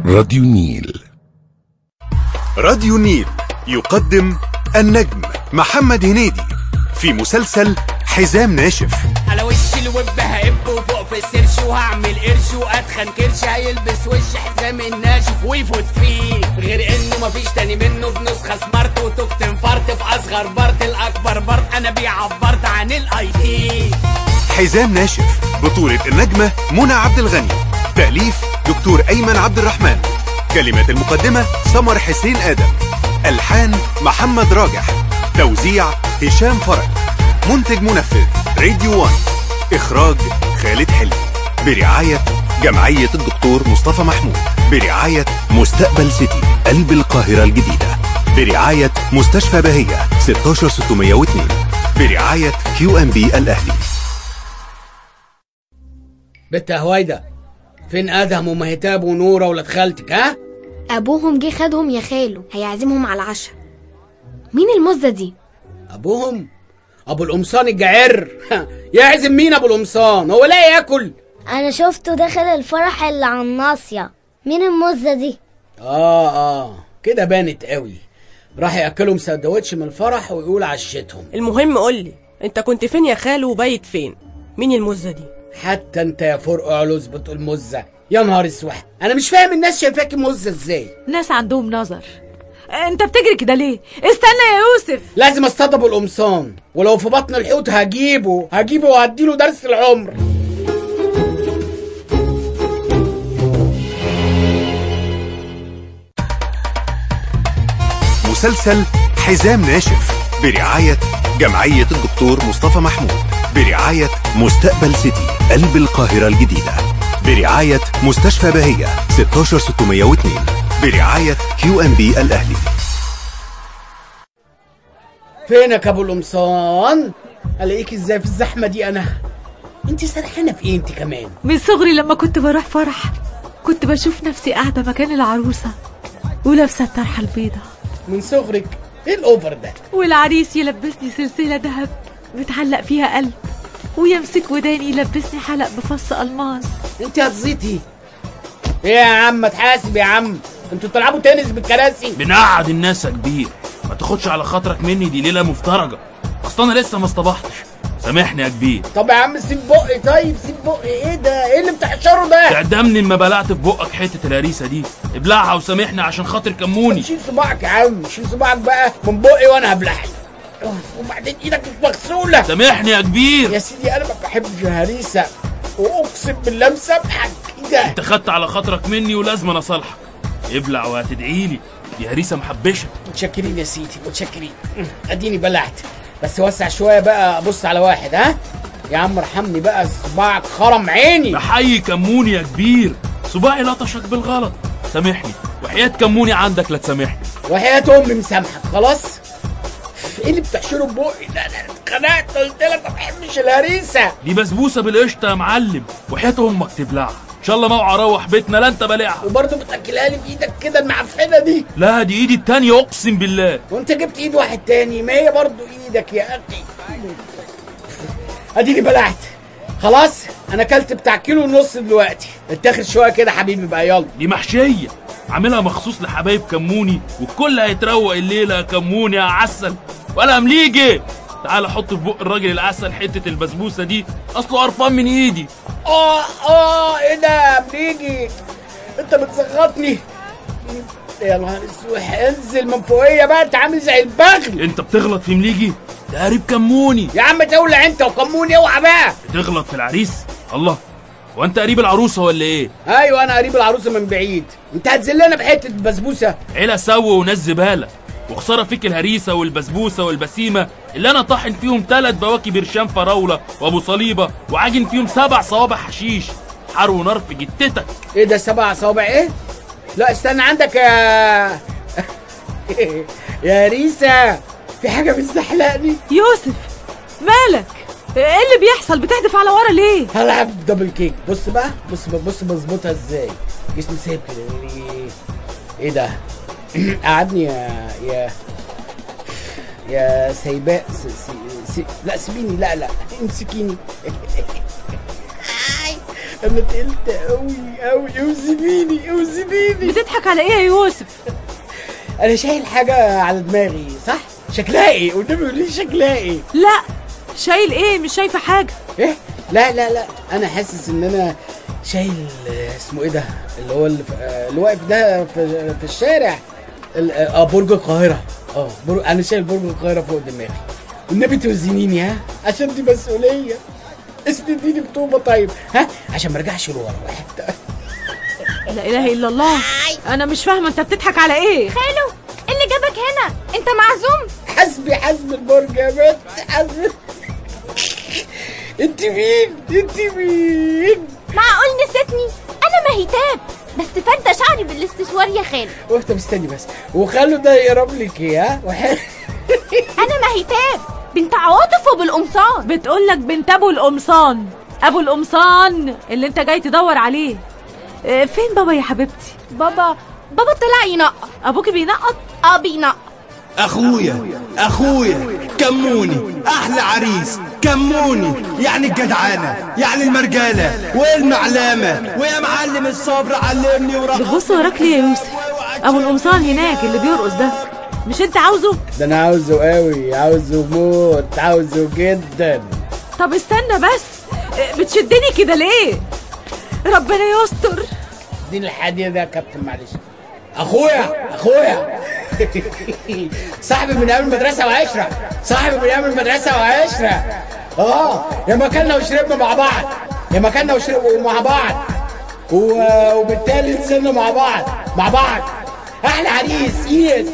راديو النيل راديو النيل يقدم النجم محمد هنيدي في مسلسل حزام ناشف على وش الوب هقب وفوق في السيرش وهعمل قرش واتخن كرش هيلبس وش حزام الناشف ويفوت فيه غير انه مفيش تاني منه بنسخه سمارت وتوكت انفرت في اصغر بارت الاكبر بارت انا بيه عبرت عن الاي تي حزام ناشف بطولة النجمة منى عبد الغني تأليف دكتور أيمن عبد الرحمن كلمات المقدمة سمر حسين آدم ألحان محمد راجح توزيع هشام فرج منتج منفذ راديو وان إخراج خالد حلمي برعاية جمعية الدكتور مصطفى محمود برعاية مستقبل سيتي قلب القاهرة الجديدة برعاية مستشفى بهية 16602 برعاية كيو ام بي الأهلي بنت يا هويدا فين ادهم ومهتاب ونوره ولاد خالتك ها أبوهم جه خدهم يا خالو هيعزمهم على العشاء مين المزة دي؟ ابوهم ابو القمصان الجعر يعزم مين ابو القمصان هو لا ياكل انا شفته داخل الفرح اللي على الناصية مين المزة دي اه اه كده بانت قوي راح ياكلهم سندوتش من الفرح ويقول عشتهم المهم قولي انت كنت فين يا خالو وبايت فين مين المزة دي حتى انت يا فرق علوز بتقول مزه يا نهار اسوح انا مش فاهم الناس شايفاكي مزه ازاي ناس عندهم نظر انت بتجري كده ليه استنى يا يوسف لازم اصطاد ابو القمصان ولو في بطن الحوت هجيبه هجيبه وهديله درس العمر مسلسل حزام ناشف برعاية جمعية الدكتور مصطفى محمود برعاية مستقبل سيتي قلب القاهرة الجديدة برعاية مستشفى بهية 16602 برعاية كيو ام بي الأهلي فينك يا ابو القمصان الاقيك ازاي في الزحمه دي انا انت سرحانه في ايه انت كمان من صغري لما كنت بروح فرح كنت بشوف نفسي قاعدة مكان العروسة ولابسة الطرحة البيضة من صغرك ايه الاوفر ده والعريس يلبسني سلسلة ذهب متعلق فيها قلب ويمسك وداني يلبسني حلق بفص ألماس انت هتزيتي ايه يا عم ما تحاسب يا عم انتوا بتلعبوا تنس بالكراسي بنقعد الناس يا كبير ما تاخدش على خاطرك مني دي ليله مفترجه اصل انا لسه ما اصطبحتش سامحني يا كبير طب يا عم سيب بقي طيب سيب بقي ايه ده ايه اللي بتحشره ده تعدمني اما بلعت في بقك حته الهريسه دي ابلعها وسامحني عشان خاطر كموني شيل صباعك يا عم شيل صباعك بقى من بقي وانا هبلعك وبعدين ايدك مش مغسوله سامحني يا كبير يا سيدي انا ما بحبش الهريسه واقسم بالله مسامحك ايه ده انت خدت على خاطرك مني ولازم انا اصالحك ابلع وهتدعي لي دي هريسه محبشه متشكرين يا سيدي متشكرين اديني بلعت بس وسع شويه بقى ابص على واحد ها يا عم ارحمني بقى صباعك خرم عيني بحيي كموني يا كبير صباعي لطشك بالغلط سامحني وحياة كموني عندك لا تسامحني وحياة امي مسامحك خلاص ايه اللي بتحشره ببقي ده انا اتخنقت قلت لك ما بحبش الهريسه دي بسبوسه بالقشطه يا معلم وحياة امك تبلعها ان شاء الله ما اوعى اروح بيتنا لا انت بلعها وبرضه بتاكلها لي بايدك كده المعفنه دي لا دي ايدي التانية اقسم بالله وانت جبت ايد واحد تاني ما هي برضه ايدك يا اخي اديني بلعت خلاص انا اكلت بتاع كيلو ونص دلوقتي اتاخد شويه كده حبيبي بقى يلا دي محشيه عاملها مخصوص لحبايب كموني والكل هيتروق الليله يا كموني يا عسل ولا مليجي تعال حط في بق الراجل العسل حته البسبوسه دي اصله قرفان من ايدي اه اه ايه ده بنيجي انت بتسخطني يا نهار اسوح انزل من فوقيه بقى انت عامل زي البغل انت بتغلط في مليجي ده قريب كموني يا عم تولع انت وكموني اوعى بقى بتغلط في العريس الله هو انت قريب العروسه ولا ايه ايوه انا قريب العروسه من بعيد انت هتذلنا بحته بسبوسه عيله سو وناس زباله وخساره فيك الهريسه والبسبوسه والبسيمه اللي انا طاحن فيهم ثلاث بواكي برشام فراوله وابو صليبه وعاجن فيهم سبع صوابع حشيش حر ونار في جتتك ايه ده سبع صوابع ايه لا استنى عندك يا يا ريسا في حاجه بتزحلقني يوسف مالك ايه اللي بيحصل بتحدف على ورا ليه هلعب دبل كيك بص بقى بص بص بظبطها ازاي جسمي سايب كده ايه ايه ده قعدني يا يا يا سيباء س... س... س... لا سيبيني لا لا امسكيني انا تقلت قوي قوي اوزنيني اوزنيني بتضحك على ايه يا يوسف انا شايل حاجه على دماغي صح شكلها ايه والنبي يقول لي شكلها ايه لا شايل ايه مش شايفه حاجه ايه لا لا لا انا حاسس ان انا شايل آه، اسمه ايه ده اللي هو اللي, في- آه، اللي واقف ده في, في الشارع ال- اه برج القاهره اه برج انا شايل برج القاهره فوق دماغي والنبي توزنيني ها عشان دي مسؤوليه اسنديني بطوبه طيب ها عشان ما ارجعش لورا واحد لا اله الا الله انا مش فاهمه انت بتضحك على ايه خالو إيه اللي جابك هنا انت معزوم حسبي حسب البرج يا بنت حسبي انت مين انت مين معقول نسيتني انا مهيتاب بس فانت شعري بالاستشوار يا خالو وقت استني بس وخلوا ده يقرب لك ايه ها وح- انا مهيتاب بنت عواطف وابو القمصان بتقول لك بنت ابو القمصان ابو القمصان اللي انت جاي تدور عليه آه، فين بابا يا حبيبتي بابا بابا طلع ينقط ابوكي بينقط اه بينقط اخويا اخويا كموني احلى عريس كموني يعني الجدعانه يعني المرجاله والمعلمه ويا معلم الصبر علمني ورقصني بتبص وراك ليه يا يوسف ابو القمصان هناك اللي بيرقص ده مش انت عاوزه ده انا عاوزه قوي عاوزه موت عاوزه جدا طب استنى بس آه، بتشدني كده ليه ربنا يستر دي الحادية ده يا كابتن معلش اخويا اخويا صاحبي من ايام المدرسه وعشره صاحبي من ايام المدرسه وعشره اه يا ما كنا وشربنا مع بعض يا ما كنا وشربنا مع بعض و- وبالتالي نزلنا مع بعض مع بعض احلى عريس يس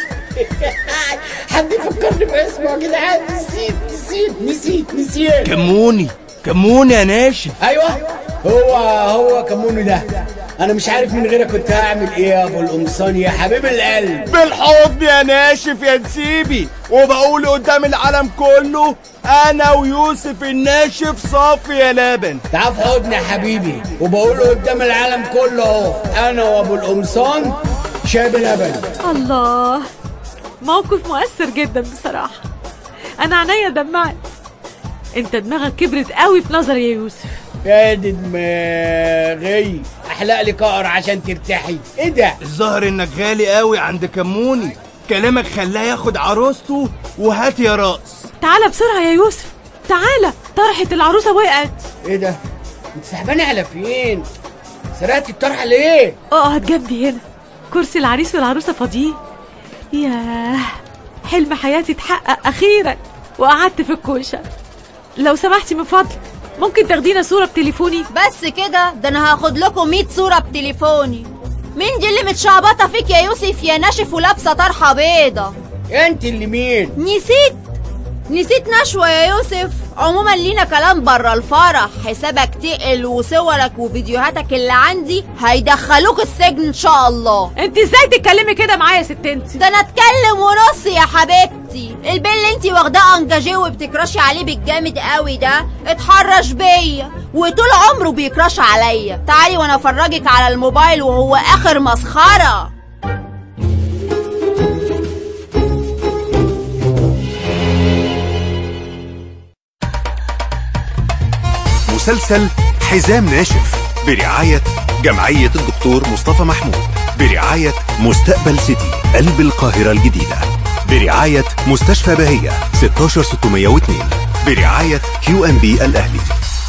حد يفكرني باسمه يا جدعان نسيت نسيت نسيت نسيت كموني كموني يا ناشف ايوه هو هو كموني ده انا مش عارف من غيرك كنت هعمل ايه يا ابو القمصان يا حبيب القلب بالحضن يا ناشف يا نسيبي وبقول قدام العالم كله انا ويوسف الناشف صافي يا لبن تعال في حضني يا حبيبي وبقول قدام العالم كله اهو انا وابو القمصان شاي بلبن الله موقف مؤثر جدا بصراحة أنا عينيا دمعت أنت دماغك كبرت قوي في نظري يا يوسف يا دي دماغي احلق لي كقر عشان ترتاحي ايه ده الظاهر انك غالي قوي عند كموني كلامك خلاه ياخد عروسته وهات يا راس تعالى بسرعة يا يوسف تعالى طرحة العروسة وقعت ايه ده انت سحباني على فين سرقتي الطرحه ليه اقعد جنبي هنا كرسي العريس والعروسة فاضيين ياه حلم حياتي اتحقق أخيرا وقعدت في الكوشة لو سمحتي من فضلك ممكن تاخدينا صورة بتليفوني بس كده ده انا هاخد لكم 100 صورة بتليفوني مين دي اللي متشعبطة فيك يا يوسف يا ناشف ولابسة طرحة بيضة انت اللي مين نسيت نسيت نشوة يا يوسف عموما لينا كلام بره الفرح حسابك تقل وصورك وفيديوهاتك اللي عندي هيدخلوك السجن ان شاء الله انت ازاي تتكلمي كده معايا يا ست انت ده انا اتكلم ونص يا حبيبتي البيل اللي انتي واخداه انجاجيه وبتكرشي عليه بالجامد قوي ده اتحرش بيا وطول عمره بيكرش عليا تعالي وانا افرجك على الموبايل وهو اخر مسخره مسلسل حزام ناشف برعاية جمعية الدكتور مصطفى محمود برعاية مستقبل سيتي قلب القاهرة الجديدة برعاية مستشفى بهية 16602 برعاية كيو ام بي الأهلي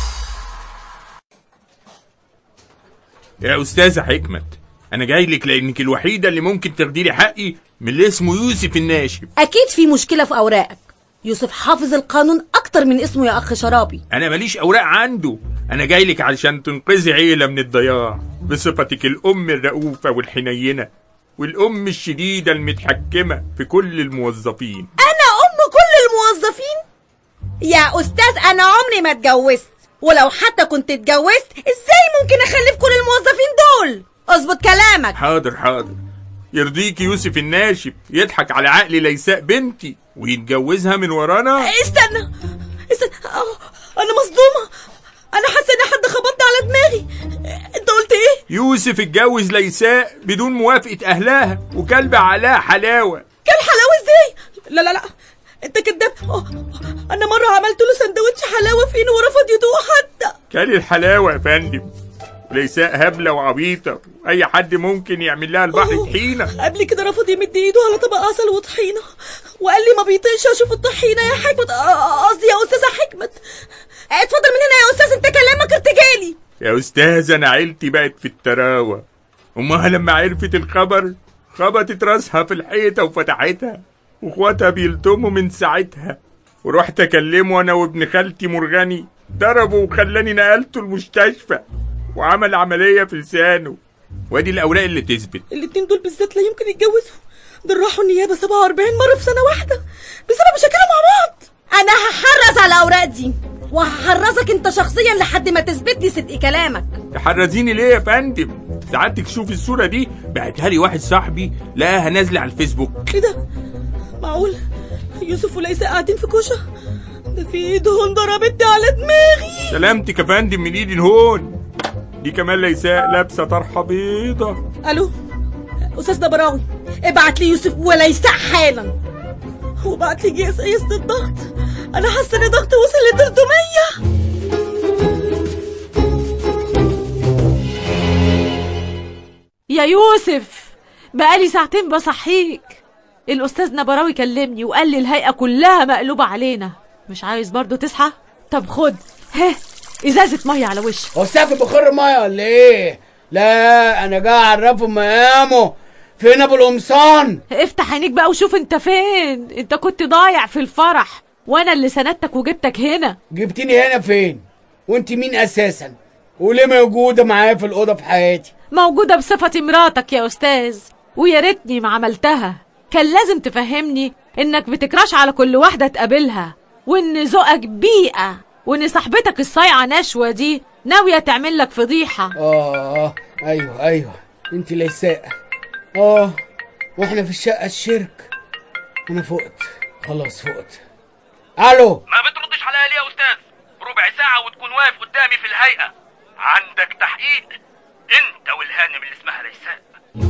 يا استاذة حكمت انا جاي لك لانك الوحيدة اللي ممكن تاخدي لي حقي من اللي اسمه يوسف الناشف أكيد في مشكلة في أوراقك يوسف حافظ القانون أكتر من اسمه يا أخ شرابي انا ماليش اوراق عنده انا جاي لك علشان تنقذي عيلة من الضياع بصفتك الام الرؤوفة والحنينة والام الشديدة المتحكمة في كل الموظفين أنا أم كل الموظفين يا أستاذ أنا عمري ما اتجوزت ولو حتى كنت اتجوزت إزاي ممكن أخلف كل الموظفين دول اظبط كلامك حاضر حاضر يرضيك يوسف الناشف يضحك على عقل ليساء بنتي ويتجوزها من ورانا استنى استنى أوه، أنا مصدومة أنا حاسة إن حد خبطني على دماغي أنت قلت إيه؟ يوسف اتجوز ليساء بدون موافقة أهلها وكلب عليها حلاوة كان حلاوة إزاي؟ لا لا لا انت كداب أوه، انا مره عملت له سندوتش حلاوه فين ورفض يدوق حتى كان الحلاوة يا فندم ليساء هبلة وعبيطة أي حد ممكن يعمل لها البحر أوه. طحينة قبل كده رفض يمد ايده على طبق عسل وطحينه وقال لي ما بيطيقش اشوف الطحينه يا حكمت آه، قصدي يا استاذه حكمت اتفضل من هنا يا استاذ انت كلامك ارتجالي يا أستاذ أنا عيلتي بقت في التراوة أمها لما عرفت الخبر خبطت راسها في الحيطة وفتحتها واخواتها بيلتموا من ساعتها ورحت أكلمه أنا وابن خالتي مرغني ضربه وخلاني نقلته المستشفى وعمل عملية في لسانه وادي الأوراق اللي تثبت الاتنين دول بالذات لا يمكن يتجوزوا دول راحوا النيابه 47 مره في سنه واحده بسبب مشاكلهم مع بعض انا هحرص على الاوراق دي وهحرصك انت شخصيا لحد ما تثبت لي صدق كلامك تحرزيني ليه يا فندم ساعات تشوف الصورة دي بعتها لي واحد صاحبي لقاها نازلة على الفيسبوك ايه ده معقول يوسف وليس قاعدين في كوشه ده في ايدهم ضربتني على دماغي سلامتك يا فندم من ايدي الهون دي كمان ليساء لابسة طرحة بيضة الو استاذ دبراوي ابعت لي يوسف وليساء حالا وابعت لي جهاز قياس الضغط انا حاسه ان ضغطي وصل ل 300 يا يوسف بقالي ساعتين بصحيك الأستاذ نبراوي كلمني وقال لي الهيئة كلها مقلوبة علينا مش عايز برضو تصحى طب خد ها إزازة مية على وشك هو السقف بخر ميه ولا ايه؟ لا انا جاي اعرفه مقامه فين ابو القمصان؟ افتح عينيك بقى وشوف انت فين انت كنت ضايع في الفرح وانا اللي سندتك وجبتك هنا جبتيني هنا فين؟ وانت مين اساسا؟ وليه موجوده معايا في الاوضه في حياتي؟ موجودة بصفتي مراتك يا أستاذ ويا ريتني ما عملتها كان لازم تفهمني إنك بتكراش على كل واحدة تقابلها وإن ذوقك بيئة وإن صاحبتك الصايعة نشوة دي ناوية تعمل لك فضيحة اه ايوه ايوه انت ليساء اه واحنا في الشقه الشرك انا فقت خلاص فقت الو ما بتردش عليا ليه يا استاذ ربع ساعة وتكون واقف قدامي في الهيئة عندك تحقيق انت والهانم اللي اسمها ليساء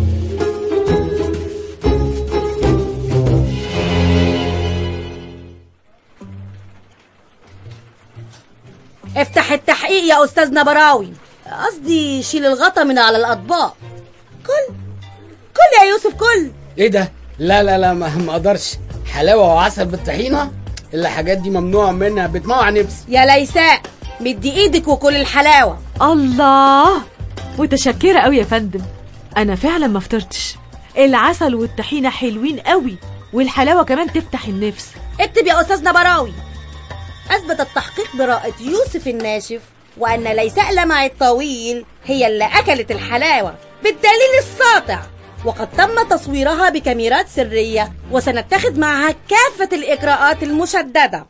افتح التحقيق يا استاذ نبراوي قصدي شيل الغطا من على الاطباق كل كل يا يوسف كل ايه ده لا لا لا ما ما اقدرش حلاوه وعسل بالطحينه الحاجات دي ممنوع منها بتموع نفسي يا ليساء مدي ايدك وكل الحلاوه الله متشكرة قوي يا فندم أنا فعلا ما فطرتش العسل والطحينة حلوين قوي والحلاوة كمان تفتح النفس اكتب يا استاذ نبراوي اثبت التحقيق براءة يوسف الناشف وان ليساء لمع الطويل هي اللي اكلت الحلاوة بالدليل الساطع وقد تم تصويرها بكاميرات سرية وسنتخذ معها كافة الإجراءات المشددة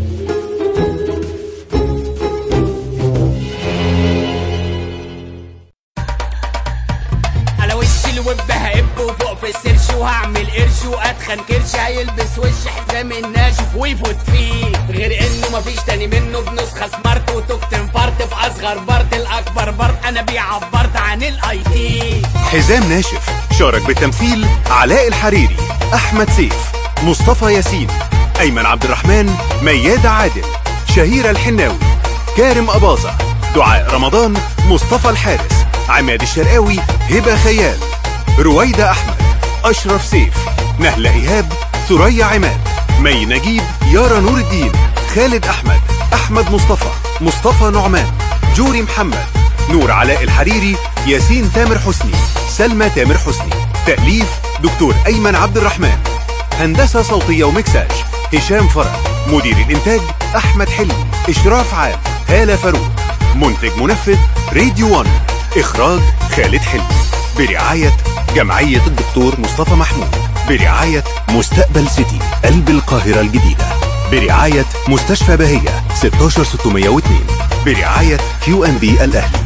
على وش الويب هقب وفوق في السيرش وهعمل قرش واتخن كرش هيلبس وش حزام الناشف ويفوت فيه غير انه مفيش تاني منه بنسخه سمارت وتوك انفرت في اصغر بارت الاكبر بارت انا بيه عبرت عن الاي تي حزام ناشف شارك بالتمثيل علاء الحريري أحمد سيف مصطفى ياسين أيمن عبد الرحمن ميادة عادل شهيرة الحناوي كارم أباظة دعاء رمضان مصطفى الحارس عماد الشرقاوي هبة خيال رويدة أحمد أشرف سيف نهلة إيهاب ثريا عماد مي نجيب يارا نور الدين خالد أحمد أحمد مصطفى مصطفى نعمان جوري محمد نور علاء الحريري ياسين تامر حسني سلمى تامر حسني تأليف دكتور أيمن عبد الرحمن هندسة صوتية ومكساج هشام فرج مدير الإنتاج أحمد حلمي إشراف عام هالة فاروق منتج منفذ راديو 1 إخراج خالد حلمي برعاية جمعية الدكتور مصطفى محمود برعاية مستقبل سيتي قلب القاهرة الجديدة برعاية مستشفى بهية 16602 برعاية كيو ام بي الأهلي